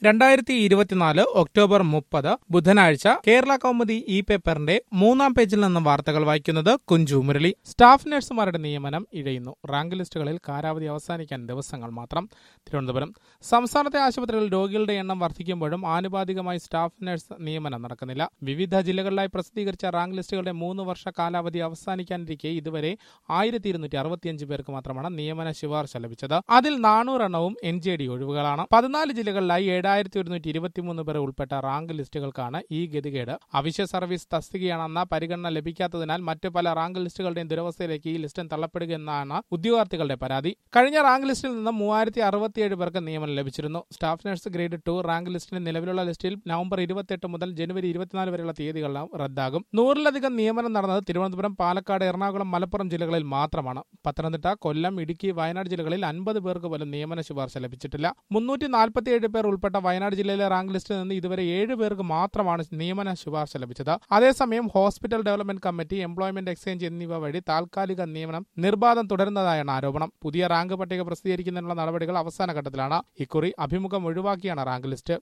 രണ്ടായിരത്തി ഇരുപത്തിനാല് ഒക്ടോബർ മുപ്പത് ബുധനാഴ്ച കേരള കൗമുദി ഇ പേപ്പറിന്റെ മൂന്നാം പേജിൽ നിന്ന് വാർത്തകൾ വായിക്കുന്നത് കുഞ്ചു മുരളി സ്റ്റാഫ് നഴ്സുമാരുടെ നിയമനം ഇഴയുന്നു റാങ്ക് ലിസ്റ്റുകളിൽ കാലാവധി അവസാനിക്കാൻ ദിവസങ്ങൾ മാത്രം തിരുവനന്തപുരം സംസ്ഥാനത്തെ ആശുപത്രികളിൽ രോഗികളുടെ എണ്ണം വർദ്ധിക്കുമ്പോഴും ആനുപാതികമായി സ്റ്റാഫ് നഴ്സ് നിയമനം നടക്കുന്നില്ല വിവിധ ജില്ലകളിലായി പ്രസിദ്ധീകരിച്ച റാങ്ക് ലിസ്റ്റുകളുടെ മൂന്ന് വർഷ കാലാവധി അവസാനിക്കാനിരിക്കെ ഇതുവരെ ആയിരത്തി ഇരുന്നൂറ്റി അറുപത്തിയഞ്ച് പേർക്ക് മാത്രമാണ് നിയമന ശുപാർശ ലഭിച്ചത് അതിൽ നാനൂറെണ്ണവും എൻ ജെ ഡി ഒഴിവുകളാണ് പതിനാല് ജില്ലകളിലായി ഏഴായിരത്തി ഒരുന്നൂറ്റി ഇരുപത്തിമൂന്ന് പേർ ഉൾപ്പെട്ട റാങ്ക് ലിസ്റ്റുകൾക്കാണ് ഈ ഗതികേട് അവശ്യ സർവീസ് തസ്തികയാണെന്ന പരിഗണന ലഭിക്കാത്തതിനാൽ മറ്റ് പല റാങ്ക് ലിസ്റ്റുകളുടെയും ദുരവസ്ഥയിലേക്ക് ഈ ലിസ്റ്റ് തള്ളപ്പെടുകയെന്നാണ് ഉദ്യോഗാർത്ഥികളുടെ പരാതി കഴിഞ്ഞ റാങ്ക് ലിസ്റ്റിൽ നിന്ന് മൂവായിരത്തി അറുപത്തിയേഴ് പേർക്ക് നിയമനം ലഭിച്ചിരുന്നു staff nurse grade two rank ലിസ്റ്റിന് നിലവിലുള്ള ലിസ്റ്റിൽ നവംബർ ഇരുപത്തെട്ട് മുതൽ ജനുവരി ഇരുപത്തിനാല് വരെയുള്ള തീയതികളെല്ലാം റദ്ദാകും നൂറിലധികം നിയമനം നടന്നത് തിരുവനന്തപുരം പാലക്കാട് എറണാകുളം മലപ്പുറം ജില്ലകളിൽ മാത്രമാണ് പത്തനംതിട്ട കൊല്ലം ഇടുക്കി വയനാട് ജില്ലകളിൽ അൻപത് പേർക്ക് പോലും നിയമന ശുപാർശ ലഭിച്ചിട്ടില്ല മുന്നൂറ്റി നാൽപ്പത്തിയേഴ് പേർ ഉൾപ്പെട്ട വയനാട് ജില്ലയിലെ റാങ്ക് ലിസ്റ്റിൽ നിന്ന് ഇതുവരെ ഏഴ് പേർക്ക് മാത്രമാണ് നിയമന ശുപാർശ ലഭിച്ചത് അതേസമയം hospital development committee employment exchange എന്നിവ വഴി താൽക്കാലിക നിയമനം നിർബാധം തുടരുന്നതായാണ് ആരോപണം പുതിയ റാങ്ക് പട്ടിക പ്രസിദ്ധീകരിക്കുന്നതിനുള്ള നടപടികൾ അവസാന ഘട്ടത്തിലാണ് ഇക്കുറി അഭിമുഖം ഒഴിവാക്കിയാണ് റാങ്ക് ലിസ്റ്റ്